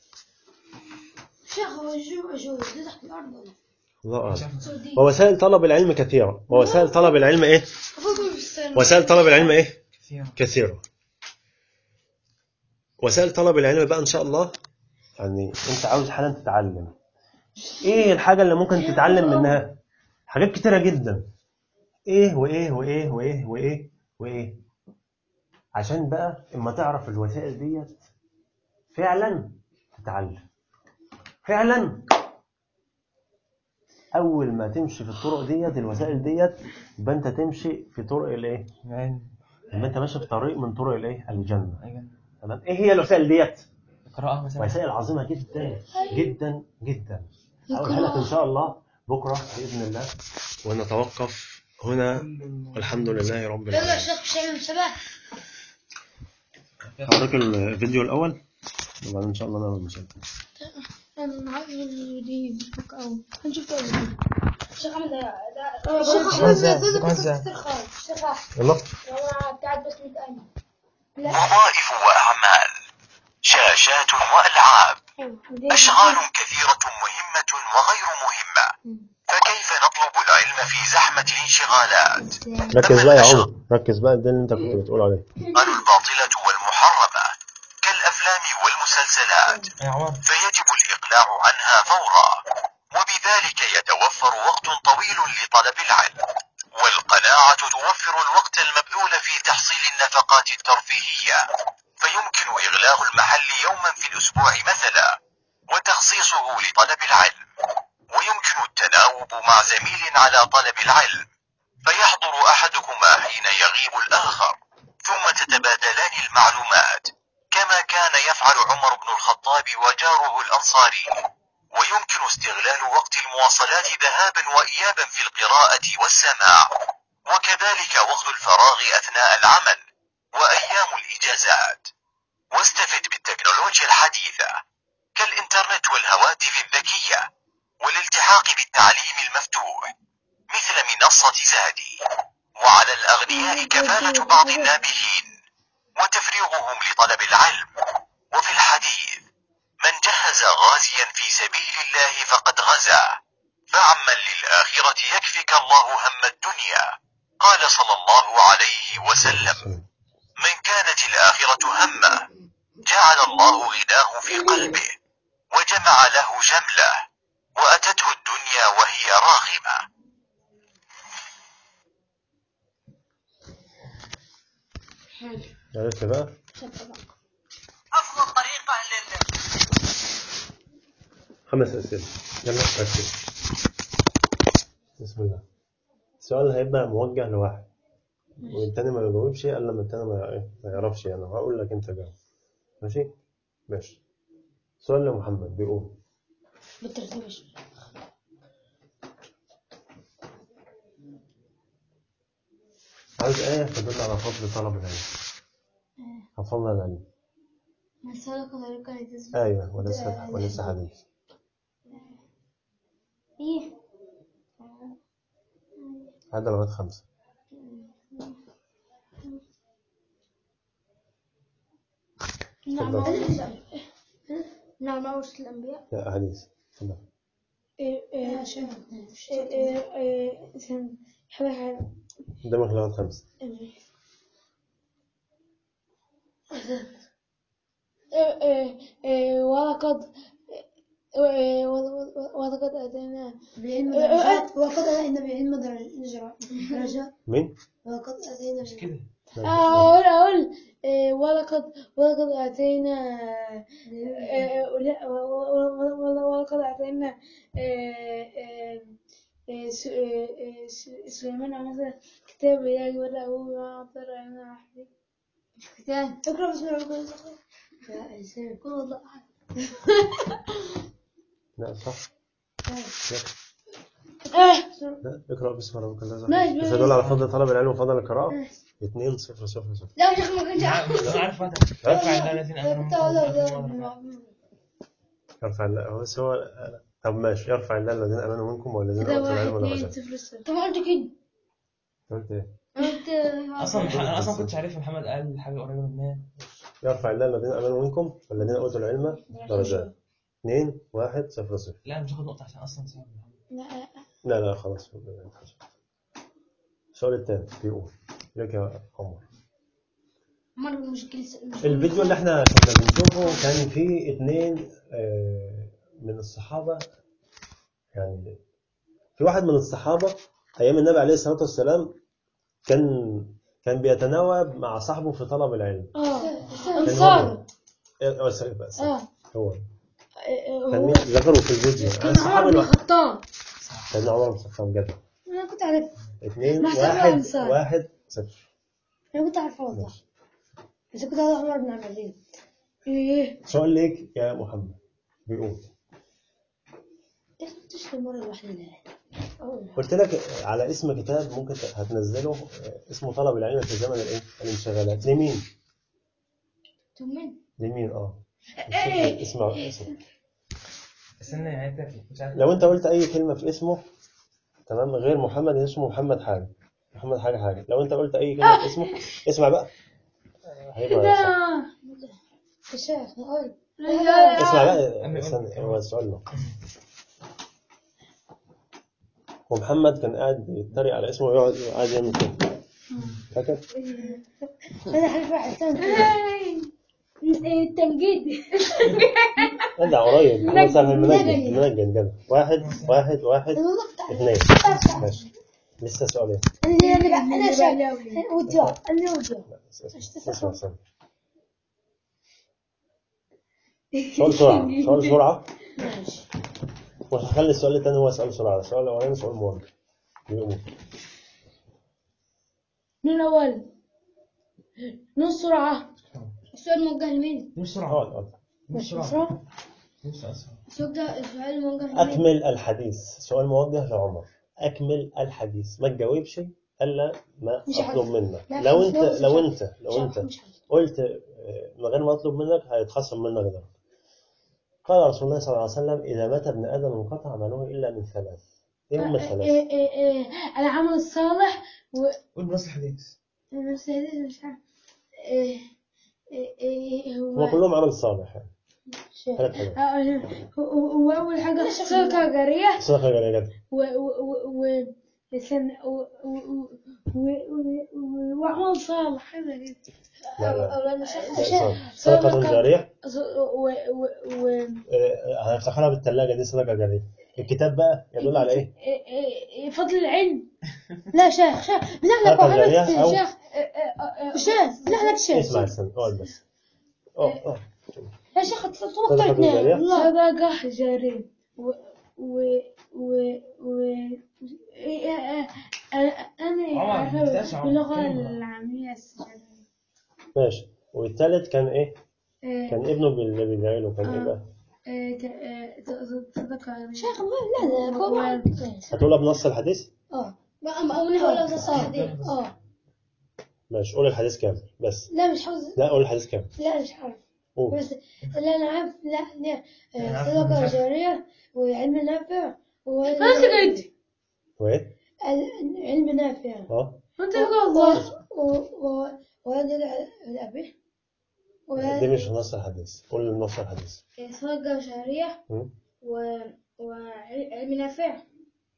شيخ هو الجوع جوع دي تحت الأرض ولا الله اعلم سعودية ووسائل طلب العلم كثيره ووسائل طلب العلم ايه وسائل طلب العلم ايه كثيرا كثيره وسائل طلب العلم بقى ان شاء الله يعني انت عاوز حالا تتعلم ايه الحاجه اللي ممكن تتعلم منها حاجات كتيره جدا ايه وايه وايه وايه وايه وايه عشان بقى اما تعرف الوسائل ديت فعلا تتعلم فعلا اول ما تمشي في الطرق ديت الوسائل ديت يبقى انت تمشي في طرق الايه العلم يبقى انت ماشي في طريق من طرق الايه الجنه أيضا تمام ايه هي الوسائل ديت قراءة مثلا وسائل عظيمه جدا جدا جدا هقولها لك ان شاء الله بكره باذن الله ونتوقف هنا والحمد لله رب يلا يا العالمين شيخ مش هيعمل مسابقة هوريك الفيديو الاول وبعدين ان شاء الله نعمل مسابقه أنا عايز دي بفك أوي هنشوف ده الشيخ أحمد ده الشيخ الشيخ أحمد أحمد زاد، ده كمان زاد. كتير خالص الشيخ أحمد يلا أنا قاعد بس متأني لا وظائف وأعمال شاشات وألعاب أشغال كثيرة مهمة وغير مهمة فكيف نطلب العلم في زحمة الانشغالات ركز بقى يا عمر ركز بقى ده اللي انت كنت بتقول عليه قال الباطلة والمحرمة كالأفلام والمسلسلات يا عمر فيجب الإقلاع عنها فورا وبذلك يتوفر وقت طويل لطلب العلم والقناعة توفر الوقت المبذول في تحصيل النفقات الترفيهية فيمكن إغلاق المحل يوما في الأسبوع مثلا وتخصيصه لطلب العلم ويمكن التناوب مع زميل على طلب العلم فيحضر أحدكما حين يغيب الآخر ثم تتبادلان المعلومات كما كان يفعل عمر بن الخطاب وجاره الأنصاري ويمكن استغلال وقت المواصلات ذهابا وإيابا في القراءة والسماع وكذلك وقت الفراغ أثناء العمل وأيام الإجازات واستفد بالتكنولوجيا الحديثة كالإنترنت والهواتف الذكية والالتحاق بالتعليم المفتوح مثل منصة زادي وعلى الأغنياء كفالة بعض النابهين وتفريغهم لطلب العلم وفي الحديث من جهز غازيا في سبيل الله فقد غزا فعمن للآخرة يكفك الله هم الدنيا قال صلى الله عليه وسلم من كانت الآخرة همه جعل الله غناه في قلبه وجمع له شمله وأتته الدنيا وهي راغمة عرفت بقى أفضل طريقة لل خمس أسئلة يلا ركز بسم الله السؤال هيبقى موجه لواحد والتاني ما يجاوبش إلا لما التاني ما إيه، ما يعرفش يعني هقول لك أنت جاوب ماشي ماشي سؤال لمحمد بيقول بالترتيب يا شيخ. عاوز آية تدل على فضل طلب العلم فضل العلم من سلك طريقا يتسبح أيوة وليس وليس حديث إيه عدى لغاية خمسة نعم أول نعم أول الأنبياء لا حديث تمام إيه إيه عشان إيه إيه إيه عشان حاجة قدامك لغاية خمسة ولقد إيه، ولقد أتينا بعلم درجات وقد أتينا بعلم درجات درجات مين؟ وقد أتينا مش كده أقول أقول إيه، ولقد ولقد أتينا إيه، لا، و- و- و- ولقد أتينا إيه، إيه، إيه، س- إيه، إيه، س- سليمان مثلا كتاب يجب له ما أمطر علينا أحد كتاب اقرأ بسم الله الرحمن الرحيم يا إنسان قل والله أحد لا صح آه لا اقرأ باسم ربك الذي ماشي، خلق ماشي. يدل على فضل طلب العلم وفضل القراءة اتنين صفر صفر صفر لا يا شيخ ما كنتش انا عارف هذا ارفع الله الذين امنوا كنت منكم أقول وأنتم يرفع الله هو بس هو طب ماشي يرفع الله الذين امنوا منكم والذين كده اوتوا العلم واحد اتنين درجات صفر صفر طب ما قلت كده قلت ايه؟ قلت اصلا انا اصلا كنتش عارف محمد قال حاجه قريبه منها يرفع الله الذين امنوا منكم والذين اوتوا العلم درجات اثنين واحد صفر صفر لا مش هاخد نقطه عشان اصلا سبب محمد لا لا لا خلاص السؤال الثاني بيقول لك يا عمر مرة مشكلة الفيديو اللي احنا كنا بنشوفه كان فيه اثنين آه، من الصحابة يعني في واحد من الصحابة أيام النبي عليه الصلاة والسلام كان كان بيتناوب مع صاحبه في طلب العلم اه كان انصار هو اه سوري بقى سوري. اه هو آه، كان هو مين ذكروا في الفيديو كان الصحابة عمر بن الوحيد الخطاب كان عمر بن الخطاب جد أنا كنت عارف اثنين محسن واحد أنصار. واحد صفر أنا كنت عارفة والله ماشي. بس كنت عارف عمر بن عبد العزيز ايه سؤال ليك يا محمد بيقول يا أخي تشتري المرة الواحدة ده أول قلت لك على اسم كتاب ممكن ت- هتنزله آه، اسمه طلب العلم في زمن الايه الانشغالات لمين تمين لمين اه اسمع اسمه استنى يعني انت مش عارف لو انت قلت اي كلمه في اسمه تمام غير محمد اسمه محمد حاجه محمد حاجه حاجه لو انت قلت اي كلمه في اسمه اسمع بقى آه، هيبقى صح. لا يا شيخ أقول اسمع بقى أمي استنى قلت. هو السؤال له ومحمد كان قاعد يتريق على اسمه ويقعد قاعد يعمل كده فاكر؟ أنا حلف واحد ثاني التنجيد ارجع قريب هو صار المنجم نجم. المنجم كده واحد واحد واحد أنا والله كنت عارف اثنين ماشي لسه سؤالين أنا أنا أنا شايف وديار أنا وديار اسمع اسمع سؤال سرعة سؤال سرعة ماشي وهخلي السؤال الثاني هو سؤال سرعة السؤال الأولاني سؤال موجه بيقول من الأول نص سرعة السؤال موجه لمين؟ دي مش سرعه اقعد اقعد دي مش سرعه بسرعة دي مش اسرع السؤال ده السؤال موجه لمين؟ أكمل الحديث سؤال موجه لعمر أكمل الحديث ما تجاوبش إلا ما مش عارف. أطلب منك لا، لو مش أنت عارف. لو أنت مش لو عارف، أنت مش عارف. قلت آه، من غير ما أطلب منك هيتخصم منك درجة قال رسول الله صلى الله عليه وسلم إذا مات ابن آدم انقطع عمله إلا من ثلاث إيه هم الثلاث؟ إيه إيه إيه العمل الصالح و قول بنص الحديث بس هذه مش عارف إيه إيه إيه هم هو كلهم عمل صالح يعني ثلاث حاجات آه، هو هو أول حاجة صدقة جارية صدقة جارية جدا و و و و استنى، و و و و- و- وعمل صالح حاجة كده لا لا أولا لا، شيخ صدقة- صدقة جارية ص- و و و آه، هنفتخرها بالثلاجة دي صدقة جارية الكتاب بقى يدل على إيه؟ إيه- إيه- فضل العلم لا شيخ شيخ بالله عليك صدقة جارية وحبيبتي أو شيخ شيخ بالله عليك شيخ اسمع استنى اقعد بس أوه، أوه. يا شيخ طلبت صدقة جارية صدقة جارية و و و و إيه- إيه- أنا أنا عمر، ما تنساش عارفة عمر. باللغة كلمة. العامية السعودية ماشي والثالث كان إيه؟ إيه، كان ابنه اللي بيدعي له كان إيه بقى؟ إيه، ت- إيه، ت- صدقة جارية. شيخ ما لا لا هو ما هتقولها بنص الحديث؟ اه ما أو أنا ولا صادق اه ماشي قول الحديث كامل بس لا مش حافظ لا قول الحديث كامل لا مش عارف قول بس لا أنا عارف لا لا أنا آه، عارف صدقة مش عارف. جارية وعلم نافع و أنت قد وإيه؟ ال- علم نافع أه أنت الله و- و- وولد الأبي دي مش نص الحديث قول نص الحديث صدقة جارية م? و وعلم نافع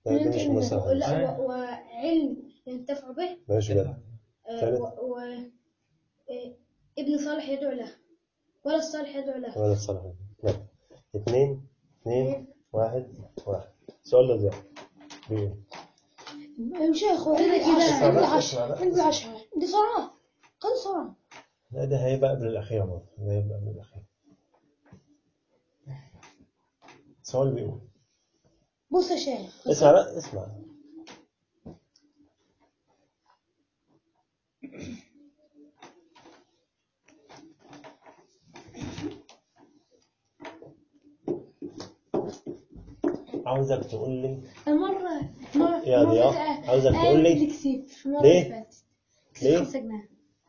لا دي مش مصطلح حديث لا و- وعلم ينتفع به ماشي كده آه، ثالث. و- و آه، ابن صالح يدعو له ولا الصالح يدعو له ولا الصالح لا اثنين اثنين واحد واحد السؤال ده ازاي؟ بيقول يا شيخ عندي اسمع عشرة بقى، عندي اسمع عشرة بقى. عندي عشرة عندي صلاة قد صلاة لا ده هيبقى قبل الأخير برضه ده هيبقى قبل الأخير السؤال بيقول بص يا شيخ اسمع بقى اسمع عاوزك تقول لي المرة مرة يا مرة ضياء، فاتت- عاوزك آه، تقول لي اللي كسبت في المرة ليه؟ اللي فاتت كسبت ليه؟ خمسة جنيه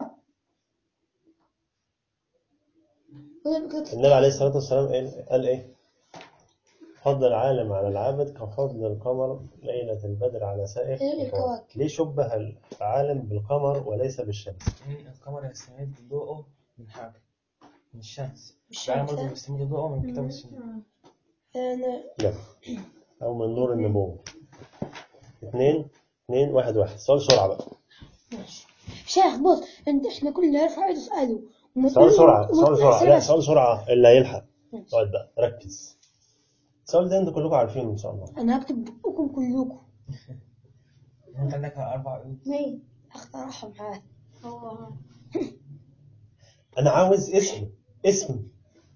ولا كنت- النبي عليه الصلاة والسلام قال, قال إيه؟ فضل العالم على العابد كفضل القمر ليلة البدر على سائر إيه الكواكب الكواكب؟ ليه شبه العالم بالقمر وليس بالشمس؟ إن القمر يستمد ضوءه من حاجة من الشمس الشمس، العالم برضه ها؟ بيستمد ضوءه من كتاب السنة أنا لا أو من نور النبوة اثنين اثنين واحد واحد سؤال سرعة بقى ماشي شيخ بص انت احنا كلنا نرفع يد اسأله وما سؤال تقول- سرعة وما سؤال سرعة تنسى لا بس. سؤال سرعة اللي هيلحق ماشي. اقعد بقى ركز السؤال ده انتوا كلكم عارفينه ان شاء الله انا هكتب بقكم كلكم أنت عندك أربع عيون مين اختارها معاه هو انا عاوز اسم اسم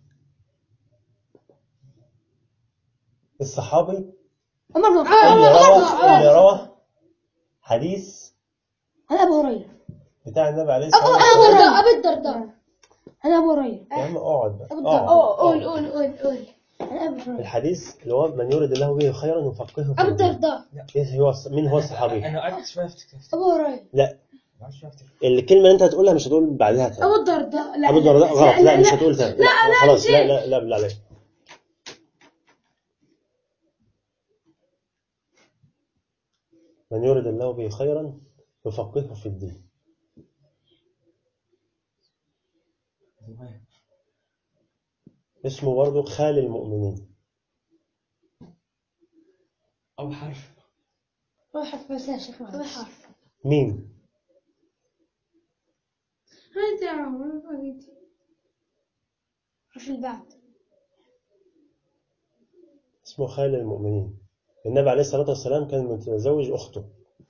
الصحابي عمر بن اللي الخطاب روى اللي روى حديث انا ابو هريره بتاع النبي عليه ابو الصلاة ابو والسلام الدرداء ابو الدرداء انا ابو هريره يا عم اقعد بقى أبو اقعد الدرداء قول اقعد. قول قول قول انا ابو هريره الحديث اللي هو من يرد الله به خيرا يفقهه في أبو الدين. الدرداء ايه هو مين هو الصحابي أنا قعدت شوية أفتكر ابو هريره لا ما عرفتش أفتكر الكلمة اللي انت هتقولها مش هتقول بعدها ابو تاني الدرداء لا ابو الدرداء غلط لا مش لا هتقول تاني لا لا خلاص لا شيء. لا لا لا لا من يرد الله به خيرا يفقهه في الدين اسمه برضه خال المؤمنين أول حرف روح بس يا شيخ معلش مين انت يا عمر حرف البعد اسمه خال المؤمنين النبي عليه الصلاة والسلام كان متزوج أخته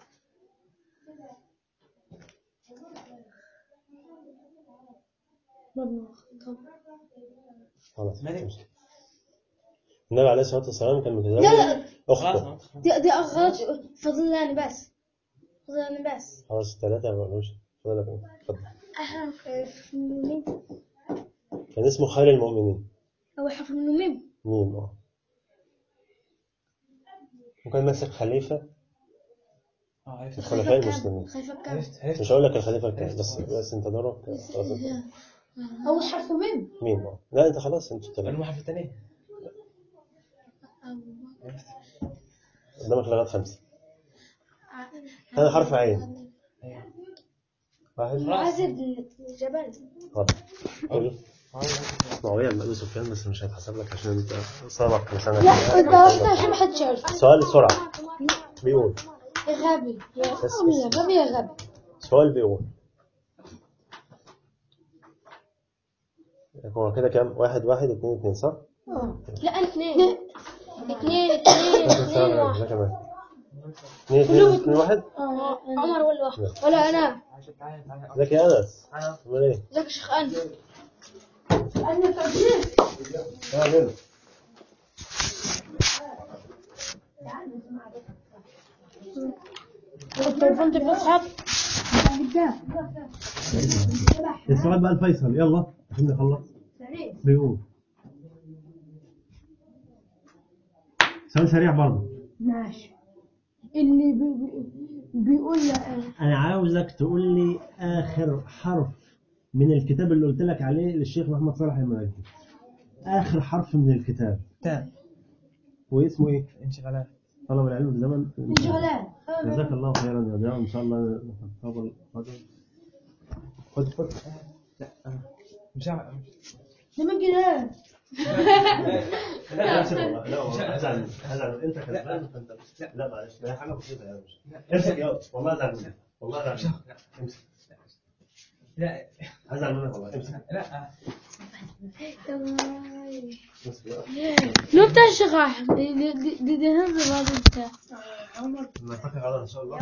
خلاص ملك. النبي عليه الصلاة والسلام كان متزوج لا، أخته خلاص دي دي غلط فضلاني بس فضلاني بس خلاص الثلاثة ما قالوش فضلك إيه؟ اتفضل أحرف حرف من ميم كان اسمه خال المؤمنين أو حرف من ميم مين اه وكان ماسك خليفة اه عرفت الخلفاء المسلمين خليفة كام عرفت عرفت مش هقول لك الخليفة كام بس بس انت دورك خلاص انت اول حرف ميم مين اه لا انت خلاص انت قالوا تمام ما حرف التانية عرفت قدامك لغاية خمسة أنا حرف عين أيوه واحد معاذ بن جبل غلط قول معاوية بن أبي سفيان بس مش هيتحسب لك عشان انت سبق كم سنة لا انت عرفت عشان ما حدش يعرف سؤال بسرعة بيقول يا غبي يا بس- غبي يا بس. غبي يا غبي سؤال بيقول هو كده كام؟ واحد واحد اتنين اتنين صح؟ اه لا أنا اثنين اثنين اثنين اثنين واحد ده كمان اتنين اتنين اتنين واحد اه عمر ولا واحد ولا أنا عشان تعالى تعالى ازيك يا أنس؟ تعالى عامل ايه؟ ذاك شيخ أنس انا تعبت تعال التليفون ده بيسحب السؤال بقى الفيصل يلا عشان نخلص بيقول سؤال سريع برضه ماشي اللي بي بي بيقول لي انا عاوزك تقول لي اخر حرف من الكتاب اللي قلت لك عليه للشيخ محمد صالح المالكي اخر حرف من الكتاب تاء واسمه ايه انشغالات طلب العلم في زمن شغلان جزاك الله خيرا يا ضياء ان شاء الله نتقابل غدا خد خد لا أنا مش عارف لما كده لا امسك والله لا والله هزعل منك هزعل منك انت كسبان فانت لا معلش ما هي حاجه بسيطه يعني مش امسك يلا والله هزعل منك والله هزعل منك امسك لا هزعل منك والله امسك لا امسك يلا. لو تشرح دي دي دي دي دي هذا هذا انت لما نتفق على ان شاء الله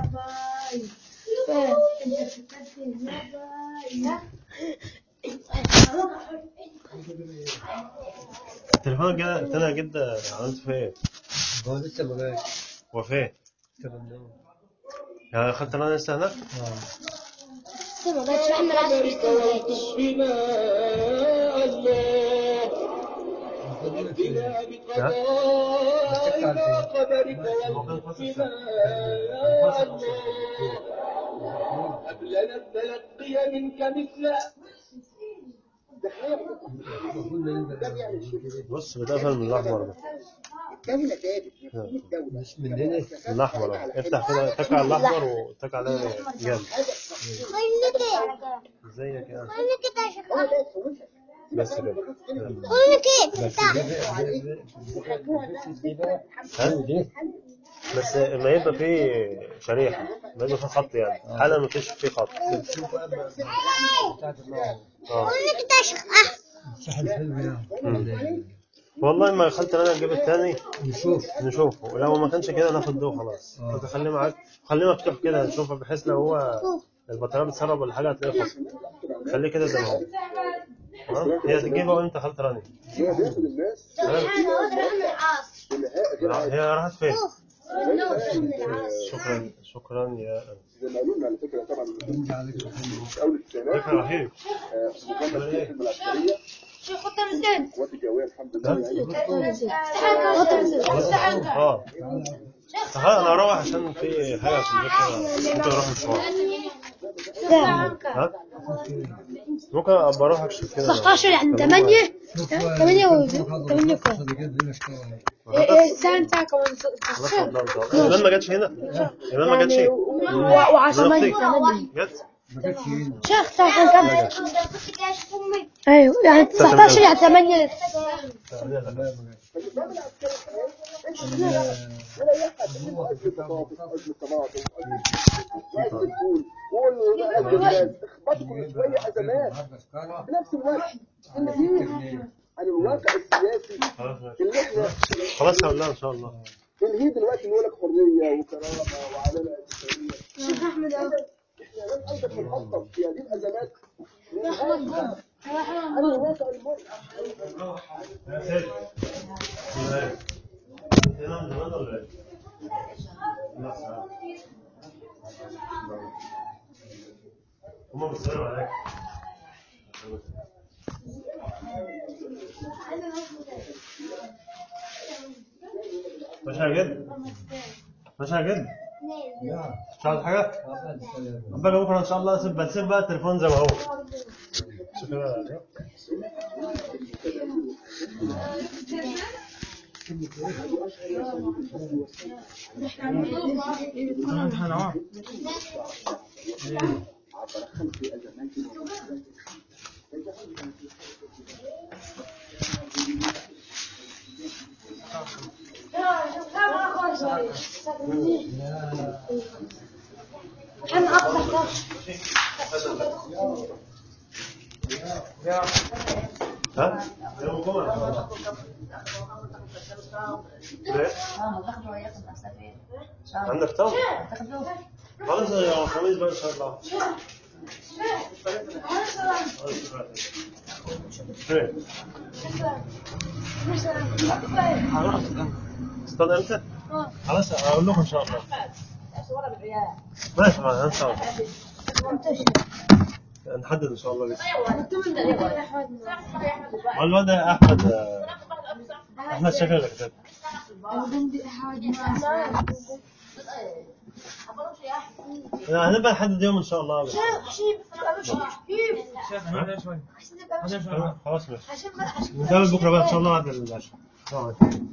التليفون الجا- التاني يا جدة عملت فيه ايه؟ هو لسه ما جاش هو فين؟ يعني اخدت انا لسه هناك؟ ما قالش احنا العصر استنيت لا لنا التلقي منك مثل بص بتقفل من الاحمر ده دولة ثابت مفهوم الدولة مش من هنا من الاحمر ده. افتح كده تك على الاحمر وتك على جامد ازيك يا هو ده يفهمك بس كده ها؟ بس ما يبقى فيه شريحة ما يبقى فيه خط يعني حالا ما فيش فيه خط اه الساحل الحلو ده والله ما خلت انا اجيب الثاني نشوف نشوفه ولو ما كانش كده ناخد ده وخلاص انت خليه معاك خليه مفتوح كده نشوفه بحيث لو هو البطاريه بتسرب ولا حاجه هتلاقيه فصل خليه كده زي ما هو تمام هي تجيبه وانت خلت راني هو بياخد الناس تمام؟ هي راحت فين شكرا شكرا يا زي ما قالوا لنا على فكرة طبعا نرجع عليك الحلو في أول التسعينات فكره رهيب آه، مقدمة الخدمة العسكرية القوات الجوية الحمد لله يعني اه تعال انا اروح عشان في حاجه في البيت كده. ممكن اروح مشوار ها ممكن ابقى اروح اكشف كده 19 يعني 8 8 و 8 كويس ساعة ساعة كمان خلاص اتفضل ايمان ما جاتش هنا ايمان ما جاتش يعني وعصامية جت ما كانتش هنا شيخ ساعة كم ايوه يعني 19 يعني 8 ولا يحد منه أجل البطاطس أجل الطماطم أجل الفول كله بقى أزمات اخبطوا كل شوية أزمات في نفس الوقت النهيض عن الواقع السياسي اللي احنا خلاص هقول لها ان شاء الله النهيض دلوقتي اللي يقول لك حرية وكرامة وعدالة اجتماعية شيخ احمد اهو احنا لازم ايضا بنخطط في هذه الازمات عن الواقع المر هم بيسألوا عليك ماشي يا جد ماشي يا جد مش عايز حاجة باجي بكرة إن شاء الله أسيب بسيب بقى التليفون زي ما هو شوف كده ها؟ يوم الجمعة إن شاء الله ليه؟ عندك تمر؟ خلاص يا الخميس بقى إن شاء الله فين؟ استنى امتى؟ خلاص اقول لكم ان شاء الله ماشي ان شاء الله نحدد ان شاء الله لسه والواد احمد احمد شكل اللي كتب هنبقى نحدد يوم ان شاء الله بس. شيخ هنا شوي هنا شوي خلاص ماشي نتقابل بكره بقى ان شاء الله بعد العشاء السلام عليكم.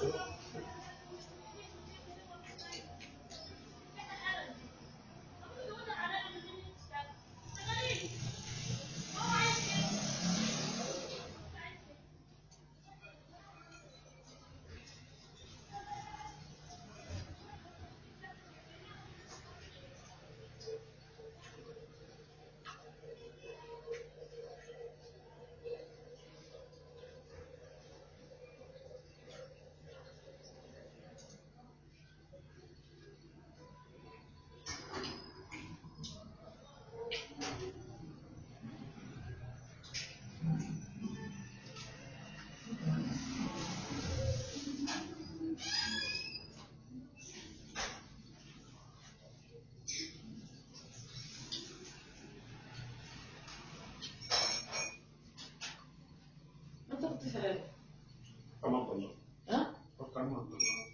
انت كنت في كم عبد الله ها؟ كم عبد الله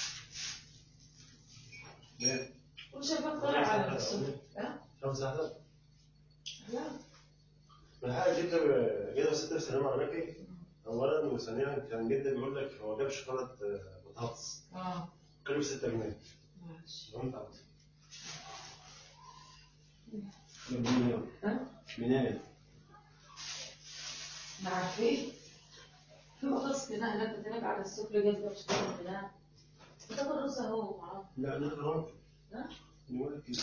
ليه؟ كل شيء بطلع على الصبح ها؟ خمسة أهداف لا من حاجة جدا جدا ستة في ثانوية عليكي أولا وثانيا كان جدا بيقول لك هو جاب شوكولاتة بطاطس اه كله ب 6 جنيه ماشي لو أنت عاوز منين؟ ها؟ منين؟ ما عارفين في بطاطس كده هناك كنت هناك على السوق لقيت بقى شوكولاته كده بتاخد نص اهو معاك لا أنا غلط ها؟ نقول لك إيه؟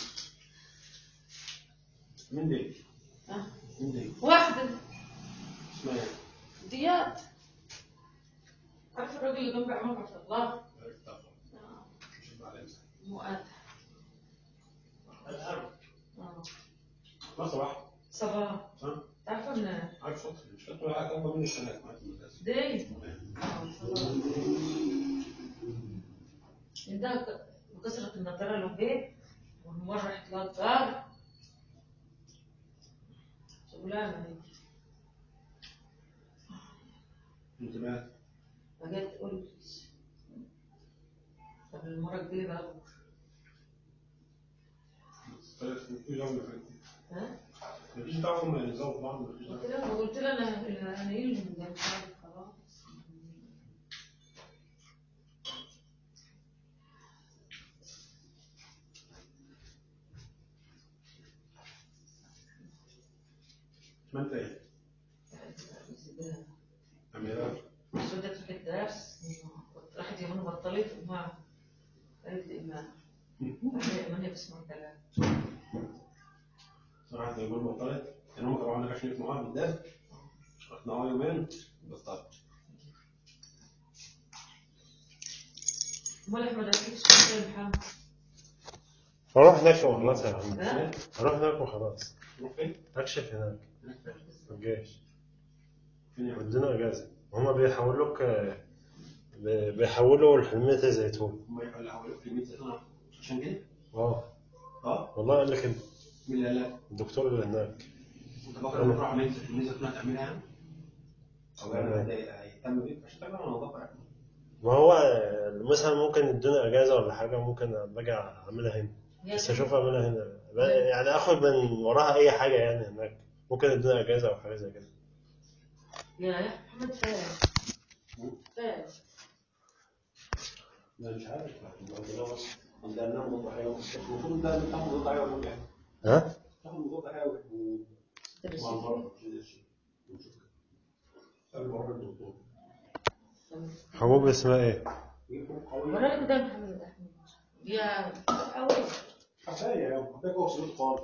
مين دي؟ ها؟ مين دي؟ واحدة اسمها إيه؟ ديات عارف الراجل اللي جنب عمر عبد الله؟ آه، مؤدب الحرب اه ما صباح صباح ها؟ تعرف ان عارف صوت مش فاكر ولا حاجة أكبر مني السنة معاك في المدرسة دي اه صباح عندها كسرت النضارة اللي في البيت ومرة رحت لها الدار شغلانة هي أنت مالك؟ فجأة تقول لي طب المرة الجاية بقى بكرة طيب مفيش دعوة بالفرق. ها؟ مفيش دعوة هم يلزموا في بعض مفيش قلت دعوة لها قلت لها انا انا ايه اللي خلاص ما أنت إيه؟ أميرة مش بدأت في الدرس كنت راحت يومين بطلت وما قالت لي ما ما هي بسمع كلام صراحة زي ما بقول بطلت يعني هم طبعا ما كانش معاها بالدرس رحنا معاها يومين بطلت امال احمد اكيد شو يا محمد هروح هناك وخلاص يا عم ها؟ هروح هناك وخلاص نروح فين؟ اكشف هناك في الجيش فين يا عم؟ ودونا اجازه هما بيحولوك ب- بيحولوا الحلمية زيتون هم يحولوا في 100 زيتون عشان كده؟ اه اه والله قال لك كده مين اللي قال لك؟ الدكتور اللي هناك انت فاكر لما تروح 100 زيتون هتعملها يعني؟ او يعني حد هيهتم بيك عشان تعمل نظافه يعني ما هو مثلا ممكن يدونا اجازه ولا حاجه ممكن باجي اعملها هنا بس اشوف اعملها هنا يعني اخد من وراها اي حاجه يعني هناك ممكن يدونا اجازه او حاجه زي كده يا محمد فاهم فاهم انا مش عارف عندنا بس عندنا ناخد ضحايا المفروض ده تاخد ضحايا ولا حاجه ها تاخد ضحايا مع المرضى ونشوف قبل ما اروح للدكتور حبوب اسمها ايه يكون قوي وراك ده محمد احمد يا اول حبايه يا حبايه جوه خالص